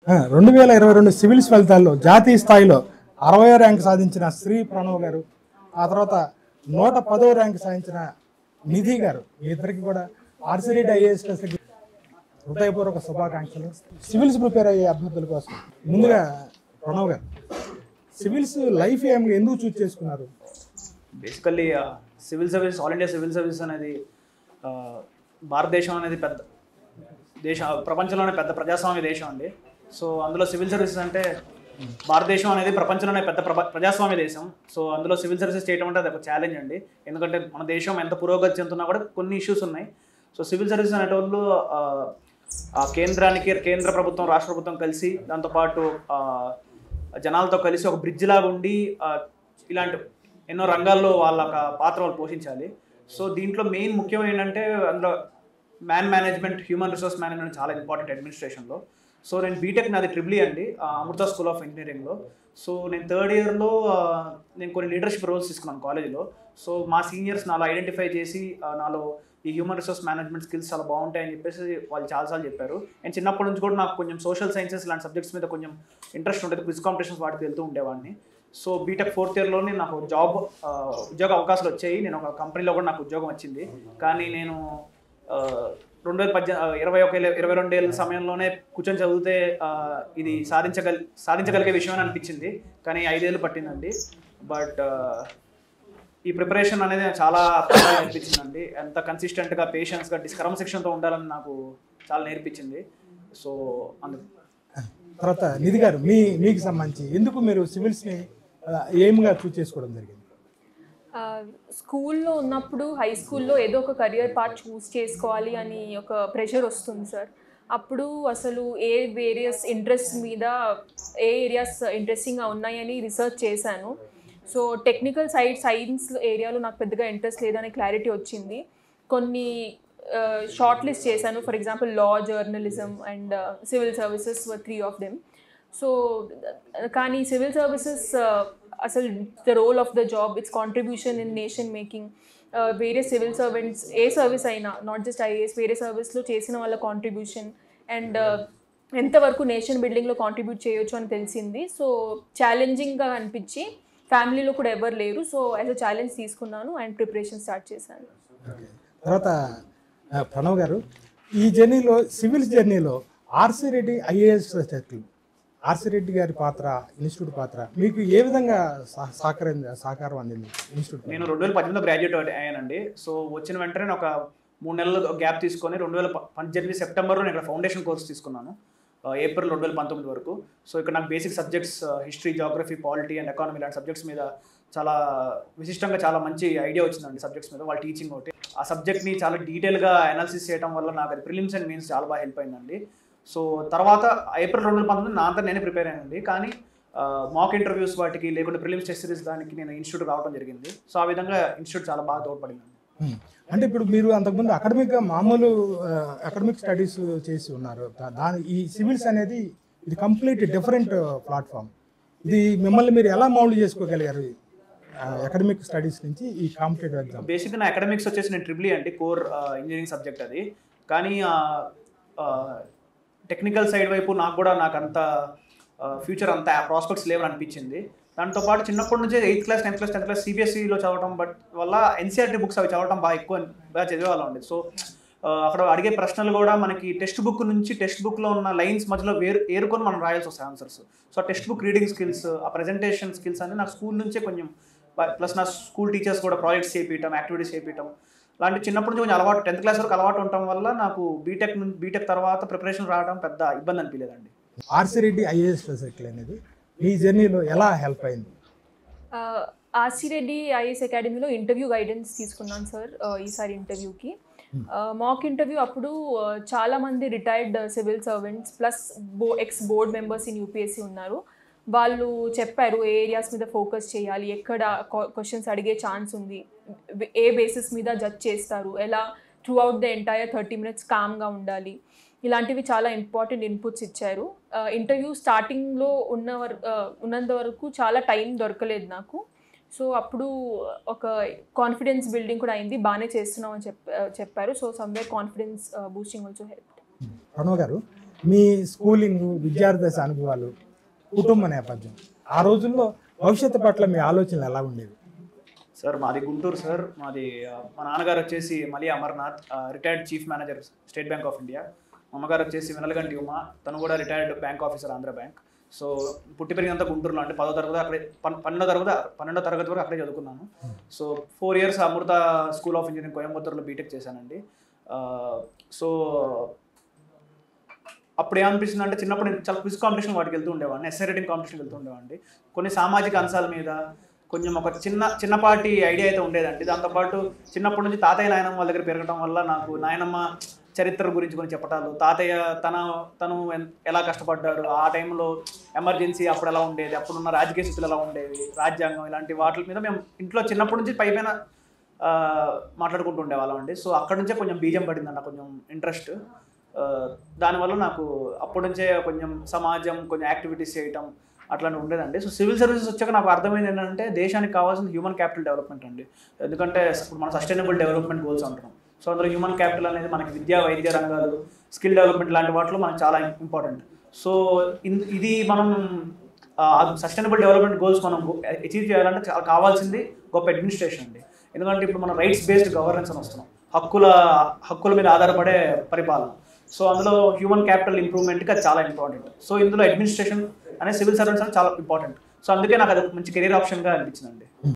రెండు వేల ఇరవై రెండు సివిల్స్ ఫలితాల్లో జాతీయ స్థాయిలో అరవై ర్యాంక్ సాధించిన శ్రీ ప్రణవ్ గారు ఆ తర్వాత నూట పదో ర్యాంక్ సాధించిన నిధి గారు ఈ ఇద్దరికి కూడా ఆర్సిరెడ్డి ఐఏఎస్ హృదయపూర్వక శుభాకాంక్షలు సివిల్స్ ప్రిపేర్ అయ్యే అభ్యర్థుల కోసం ముందుగా ప్రణవ్ గారు సివిల్స్ లైఫ్ ఏం ఎందుకు చూస్ చేసుకున్నారు basically civil service all India civil service అనేది ఆ, భారతదేశం అనేది పెద్ద దేశ ప్రపంచంలోనే పెద్ద ప్రజాస్వామ్య దేశం అండి సో అందులో సివిల్ సర్వీసెస్ అంటే భారతదేశం అనేది ప్రపంచంలోనే పెద్ద ప్రప- ప్రజాస్వామ్య దేశం సో అందులో సివిల్ సర్వీసెస్ చేయడం అంటే అది ఒక ఛాలెంజ్ అండి ఎందుకంటే మన దేశం ఎంత పురోగతి చెందుతున్నా కూడా కొన్ని ఇష్యూస్ ఉన్నాయి సో సివిల్ సర్వీస్ అనేటోళ్ళు ఆ, ఆ కేంద్రానికి కేంద్ర ప్రభుత్వం రాష్ట్ర ప్రభుత్వం కలిసి దాంతోపాటు ఆ, జనాలతో కలిసి ఒక బ్రిడ్జ్ లాగా ఉండి ఆ, ఇలాంటి ఎన్నో రంగాల్లో వాళ్ళ ఒక పాత్ర వాళ్ళు పోషించాలి సో దీంట్లో మెయిన్ ముఖ్యం ఏంటంటే అందులో man management human resource management చాలా ఇంపార్టెంట్ అడ్మినిస్ట్రేషన్లో సో నేను బీటెక్ నాది ట్రిపుల్ అండి ఆ, అమృత స్కూల్ ఆఫ్ ఇంజనీరింగ్లో సో నేను థర్డ్ ఇయర్లో నేను కొన్ని లీడర్షిప్ రోల్స్ తీసుకున్నాను కాలేజీలో సో మా సీనియర్స్ నాలో ఐడెంటిఫై చేసి ఆ, నాలో ఈ హ్యూమన్ రిసోర్స్ మేనేజ్మెంట్ స్కిల్స్ చాలా బాగుంటాయని చెప్పేసి వాళ్ళు చాలాసార్లు చెప్పారు అండ్ చిన్నప్పటి నుంచి కూడా నాకు కొంచెం సోషల్ సైన్సెస్ లాంటి సబ్జెక్ట్స్ మీద కొంచెం ఇంట్రెస్ట్ ఉంటుంది క్విజ్ కాంపిటీషన్స్ వాటికి వెళ్తూ ఉండేవాడిని సో బీటెక్ ఫోర్త్ ఇయర్లోనే నాకు జాబ్ ఆ, ఉద్యోగ అవకాశాలు వచ్చాయి నేను ఒక కంపెనీలో కూడా నాకు ఉద్యోగం వచ్చింది కానీ నేను ఆ, రెండు వేల పద్దె ఇరవై ఒక ఇరవై రెండు ఏళ్ళ సమయంలోనే కూర్చొని చదివితే ఆ, ఇది సాధించగల సాధించగలిగే విషయం అని అనిపించింది కానీ ఐదేళ్ళు పట్టిందండి బట్ ఈ ప్రిపరేషన్ అనేది నాకు చాలా బాగా నేర్పించిందండి ఎంత కన్సిస్టెంట్గా పేషెన్స్గా క్రమశిక్షణతో ఉండాలని నాకు చాలా నేర్పించింది సో అందుకు తర్వాత నిధి గారు మీ మీకు సంబంధించి ఎందుకు మీరు సివిల్స్ని ఎయిమ్గా చూస్ చేసుకోవడం జరిగింది ఆ, స్కూల్లో ఉన్నప్పుడు హై స్కూల్లో ఏదో ఒక కెరియర్ పార్ట్ చూస్ చేసుకోవాలి అని ఒక ప్రెషర్ వస్తుంది సార్ అప్పుడు అసలు ఏ వేరియస్ ఇంట్రెస్ట్ మీద ఏ ఏరియాస్ ఇంట్రెస్టింగ్గా ఉన్నాయని రీసెర్చ్ చేశాను సో టెక్నికల్ సైడ్ సైన్స్ ఏరియాలో నాకు పెద్దగా ఇంట్రెస్ట్ లేదనే క్లారిటీ వచ్చింది కొన్ని షార్ట్ లిస్ట్ చేశాను for example law journalism and civil services three of them so కానీ సివిల్ సర్వీసెస్ అసలు the role of the job its contribution in nation making వేరే సివిల్ సర్వెంట్స్ ఏ సర్వీస్ అయినా నాట్ జస్ట్ ఐఏఎస్ వేరే సర్వీస్లో చేసిన వాళ్ళ కాంట్రిబ్యూషన్ అండ్ ఎంతవరకు నేషన్ బిల్డింగ్లో కాంట్రిబ్యూట్ చేయొచ్చు అని తెలిసింది సో ఛాలెంజింగ్గా అనిపించి ఫ్యామిలీలో కూడా ఎవరు లేరు సో యాజ్ అ ఛాలెంజ్ తీసుకున్నాను అండ్ ప్రిపరేషన్ స్టార్ట్ చేశాను ఓకే. తర్వాత ఆ, ప్రణవ్ గారు ఈ జర్నీలో సివిల్స్ జర్నీలో RC Reddy IAS circle RC Reddy గారి పాత్ర ఇన్స్టిట్యూట్ పాత్ర మీకు ఏ విధంగా సహ- సహకరం సహకారం అందింది ఇన్స్టిట్యూట్ నేను రెండు వేల పద్దెనిమిదిలో గ్రాడ్యుయేట్ అయ్యానండి సో వచ్చిన వెంటనే నేను ఒక మూడు నెలలు గ్యాప్ తీసుకొని రెండు వేల ప- పద్దెనిమిది సెప్టెంబర్లో నేను ఇక్కడ ఫౌండేషన్ కోర్స్ తీసుకున్నాను ఆ, ఏప్రిల్ రెండు వేల పంతొమ్మిది వరకు సో ఇక్కడ నాకు basic subjects history geography polity and economy లాంటి సబ్జెక్ట్స్ మీద చాలా విశిష్టంగా చాలా మంచి ఐడియా వచ్చిందండి సబ్జెక్ట్స్ మీద వాళ్ళ టీచింగ్ ఒకటి ఆ సబ్జెక్ట్ని చాలా డీటెయిల్గా అనాలిసిస్ చేయడం వల్ల నాకు అది ప్రిలిమ్స్ అండ్ మీన్స్ చాలా బాగా హెల్ప్ అయిందండి సో తర్వాత ఏప్రిల్ రెండు వేల పంతొమ్మిది నా అంతా నేనే ప్రిపేర్ అయ్యానండి కానీ మాక్ ఇంటర్వ్యూస్ వాటికి లేకుంటే ప్రిలిమ్స్ టెస్ట్ సిరీస్ దానికి నేను ఇన్స్టిట్యూట్ రావడం జరిగింది సో ఆ విధంగా ఇన్స్టిట్యూట్ చాలా బాగా తోడ్పడింది ఉమ్. అంటే ఇప్పుడు మీరు అంతకుముందు అకాడమిక్గా మామూలు అకాడమిక్ స్టడీస్ చేసి ఉన్నారు దా- దాని ఈ సివిల్స్ అనేది ఇది కంప్లీట్ డిఫరెంట్ ప్లాట్ఫామ్ ఇది మిమ్మల్ని మీరు ఎలా మౌల్డ్ చేసుకోగలిగారు అకాడమిక్ స్టడీస్ నుంచి ఈ కాంపిటేటివ్ ఎగ్జామ్ బేసిక్గా నా అకాడమిక్స్ వచ్చేసి నేను ట్రిపుల్ అండి కోర్ ఇంజనీరింగ్ సబ్జెక్ట్ అది కానీ టెక్నికల్ సైడ్ వైపు నాకు కూడా నాకు అంత ఫ్యూచర్ అంత ప్రాస్పెక్ట్స్ లేవని అనిపించింది దాంతోపాటు చిన్నప్పటి నుంచే eighth class tenth class tenth class సిబిఎస్ఈలో చదవడం బట్ వల్ల ఎన్సీఆర్టీ బుక్స్ అవి చదవడం బాగా ఎక్కువ బాగా చదివేవాళ్ళం అండి సో అక్కడ అడిగే ప్రశ్నలు కూడా మనకి టెక్స్ట్ బుక్ నుంచి టెక్స్ట్ బుక్లో ఉన్న లైన్స్ మధ్యలో వేరు ఏరుకొని మనం రాయాల్సి వస్తాయి answers so textbook reading skills ఆ ప్రెజెంటేషన్ స్కిల్స్ అన్ని నాకు స్కూల్ నుంచే కొంచెం ప్లస్ నా స్కూల్ టీచర్స్ కూడా ప్రాజెక్ట్స్ చేపించడం యాక్టివిటీస్ చేపించడం లాంటి చిన్నప్పటి నుంచి కొంచెం అలవాటు టెన్త్ క్లాస్ వరకు అలవాటు ఉండటం వల్ల నాకు బీటెక్ నుంచి బీటెక్ తర్వాత ప్రిపరేషన్ రావడం పెద్ద ఇబ్బంది అనిపించలేదండి ఆర్సి రెడ్డి ఐఏఎస్ సర్కిల్ అనేది మీ జర్నీలో ఎలా హెల్ప్ అయింది ఆర్సిరెడ్డి ఐఏఎస్ అకాడమీలో ఇంటర్వ్యూ గైడెన్స్ తీసుకున్నాను సార్ ఈసారి ఇంటర్వ్యూకి మాక్ ఇంటర్వ్యూ అప్పుడు ఆ, చాలా మంది రిటైర్డ్ సివిల్ సర్వెంట్స్ ప్లస్ బో ex board members in UPSC ఉన్నారు వాళ్ళు చెప్పారు ఏ ఏరియాస్ మీద ఫోకస్ చేయాలి ఎక్కడ క్వశ్చన్స్ అడిగే ఛాన్స్ ఉంది ఏ బేసిస్ మీద జడ్జ్ చేస్తారు ఎలా throughout the entire thirty minutes కామ్గా ఉండాలి ఇలాంటివి చాలా ఇంపార్టెంట్ ఇన్పుట్స్ ఇచ్చారు ఇంటర్వ్యూ స్టార్టింగ్లో ఉన్న వర- ఆ, ఉన్నంత వరకు చాలా టైం దొరకలేదు నాకు సో అప్పుడు ఒక కాన్ఫిడెన్స్ బిల్డింగ్ కూడా అయింది బాగానే చేస్తున్నాం అని చెప్ చెప్పారు so somewhere confidence boosting also help Pranav garu మీ స్కూలింగ్ విద్యార్థి దశ అనుభవాలు కుటుంబ నేపథ్యం ఆ రోజుల్లో భవిష్యత్తు పట్ల మీ ఆలోచనలు ఎలా ఉండేవి సార్ మాది గుంటూరు సార్ మాది ఆ, మా నాన్నగారు వచ్చేసి Mali Amarnath retired chief manager State Bank of India మా అమ్మగారు వచ్చేసి వినలగంటి ఉమా తను కూడా retired bank officer Andhra bank so పుట్టి పెరిగినంత గుంటూరులో అంటే పదో తరగతి అక్కడే పన్- పన్నెండో తరగతి పన్నెండో తరగతి వరకు అక్కడే చదువుకున్నాను so four years Amrita school of engineering కోయంబత్తూరులో బీటెక్ చేశానండి ఆ, సో అప్పుడు ఏమనిపిస్తుంది అంటే చిన్నప్పుడు నేను చాలా క్విజ్ కాంపిటీషన్ వాటికి వెళ్తూ ఉండేవాడిని ఎస్ఐ రైటింగ్ కాంపిటీషన్ వెళ్తూ ఉండేవాడిని కొన్ని సామాజిక అంశాల మీద కొంచెం ఒక చిన్న చిన్నపాటి ఐడియా అయితే ఉండేదండి దాంతోపాటు చిన్నప్పటి నుంచి తాతయ్య నాయనమ్మ వాళ్ళ దగ్గర పెరగడం వల్ల నాకు నాయనమ్మ చరిత్ర గురించి కొన్ని చెప్పటాలు తాతయ్య తన తను ఎన్- ఎలా కష్టపడ్డారు ఆ టైంలో ఎమర్జెన్సీ అప్పుడు ఎలా ఉండేది అప్పుడున్న రాజకీయ స్థితులు ఎలా ఉండేవి రాజ్యాంగం ఇలాంటి వాటి మీద మేము ఇంట్లో చిన్నప్పటి నుంచి పైపైన ఆ, మాట్లాడుకుంటూ ఉండేవాళ్ళం అండి సో అక్కడ నుంచే కొంచెం బీజం పడింది అన్న కొంచెం ఇంట్రెస్ట్ దానివల్ల నాకు అప్పటి నుంచే కొంచెం సమాజం కొంచెం యాక్టివిటీస్ చేయటం అట్లాంటివి ఉండేదండి సో సివిల్ సర్వీసెస్ వచ్చాక నాకు అర్థమైంది ఏంటంటే దేశానికి కావాల్సిన హ్యూమన్ క్యాపిటల్ డెవలప్మెంట్ అండి ఎందుకంటే ఇప్పుడు మనం సస్టైనబుల్ డెవలప్మెంట్ గోల్స్ అంటున్నాం సో అందులో హ్యూమన్ క్యాపిటల్ అనేది మనకి విద్యా వైద్య రంగాలు స్కిల్ డెవలప్మెంట్ లాంటి వాటిలో మనకు చాలా ఇంపార్టెంట్ సో ఇన్- ఇది మనం సస్టైనబుల్ డెవలప్మెంట్ గోల్స్ మనం అచీవ్ చేయాలంటే చాలా కావాల్సింది గొప్ప అడ్మినిస్ట్రేషన్ అండి ఎందుకంటే ఇప్పుడు మనం రైట్స్ బేస్డ్ గవర్నెన్స్ అని వస్తున్నాం హక్కుల హక్కుల మీద ఆధారపడే పరిపాలన సో అందులో హ్యూమన్ క్యాపిటల్ ఇంప్రూవ్మెంట్కి అది చాలా ఇంపార్టెంట్ సో ఇందులో అడ్మినిస్ట్రేషన్ అనే సివిల్ సర్వీస్ అనేది చాలా ఇంపార్టెంట్ సో అందుకే నాకు అది ఒక మంచి కెరీర్ ఆప్షన్గా అనిపించిందండి